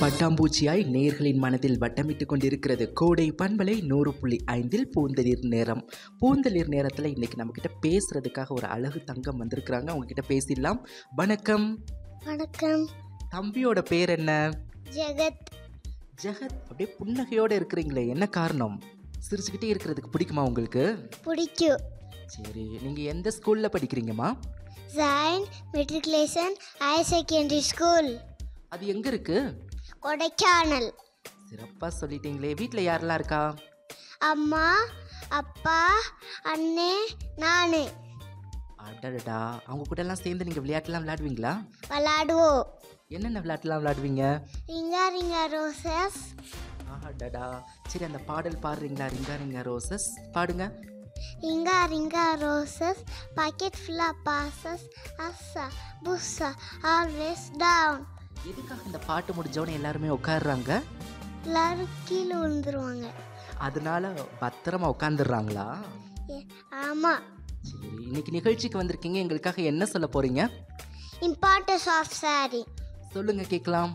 பட்டாம்பூச்சியாய் நேர்களின் மனதில் வட்டமிட்டு கொண்டிருக்கிறது கோடை பண்பலை நூறு புள்ளி ஐந்தில் பூந்தளிர் நேரம் பூந்தளிர் நேரத்தில் இன்னைக்கு நம்மக்கிட்ட பேசுறதுக்காக ஒரு அழகு தங்கம் வந்திருக்கிறாங்க அவங்க கிட்ட பேசிடலாம் வணக்கம் வணக்கம் தம்பியோட பேர் என்ன ஜெகத் ஜெகத் அப்படியே புன்னகையோட இருக்கிறீங்களே என்ன காரணம் சிரிச்சுக்கிட்டே இருக்கிறதுக்கு பிடிக்குமா உங்களுக்கு பிடிக்கும் சரி நீங்கள் எந்த ஸ்கூலில் படிக்கிறீங்கம்மா Jain matriculation higher secondary school அது எங்கே இருக்குது கொடைக்கானல் சிறப்பாக சொல்லிட்டீங்களே வீட்டில் யாரெல்லாம் இருக்கா அம்மா அப்பா அண்ணே நான் அடடா அவங்க கூட எல்லாம் சேர்ந்து நீங்கள் விளையாட்டுலாம் விளையாடுவீங்களா விளாடுவோம் என்னென்ன விளையாட்டுலாம் விளையாடுவீங்க ரிங்கா ரிங்கா ரோசஸ் அடடா சரி அந்த பாடல் பாடுறீங்களா ரிங்கா ரிங்கா ரோசஸ் பாடுங்க ரிங்கா ரிங்கா ரோசஸ் பாக்கெட் ஃபுல்லாக posies husha busha always down எதுக்காக இந்த பாட்டு முடிஞ்சவொடனே எல்லாருமே உட்காடுறாங்க எல்லாரும் கீழே விழுந்துருவாங்க அதனால பத்திரமா உட்காந்துடுறாங்களா ஆமாம் சரி இன்னைக்கு நிகழ்ச்சிக்கு வந்திருக்கீங்க எங்களுக்காக என்ன சொல்ல போறீங்க இம்பார்ட்டன்ஸ் ஆஃப் சாரி சொல்லுங்க கேட்கலாம்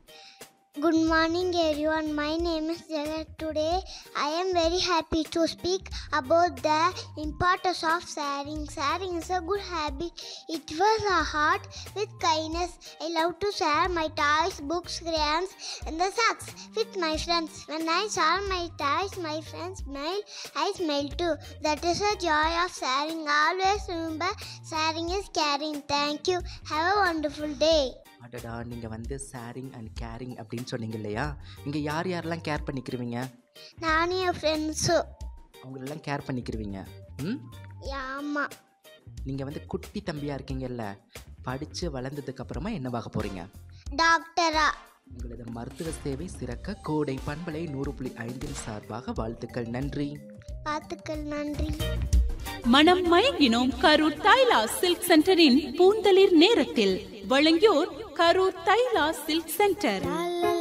Good morning, everyone. My name is Jagat. Today, I am very happy to speak about the importance of sharing. Sharing is a good habit. It was a heart with kindness. I love to share my toys, books, crayons, and the socks with my friends. When I share my toys, my friends smile. I smile too. That is the joy of sharing. Always remember, sharing is caring. Thank you. Have a wonderful day. அடடா நீங்கள் வந்து sharing and carrying அப்படின்னு சொன்னீங்க இல்லையா இங்கே யார் யாரெல்லாம் care பண்ணிக்கிருவீங்க நானும் என் ஃப்ரெண்ட்ஸும் அவங்களெல்லாம் கேர் பண்ணிக்கிருவீங்க ம் ஆமாம் நீங்கள் வந்து குட்டி தம்பியாக இருக்கீங்கல்ல படித்து வளர்ந்ததுக்கு அப்புறமா என்னவாக போகிறீங்க டாக்டரா உங்களது மருத்துவ சேவை சிறக்க கோடை பண்பலை நூறு புள்ளி ஐந்தின் சார்பாக வாழ்த்துக்கள் நன்றி வாழ்த்துக்கள் நன்றி மனம் மயங்கினோம் கரூர் தைலா சில்க் சென்டரின் பூந்தளிர் நேரத்தில் வழங்கியோர் கரூர் தைலா சில்க் சென்டர்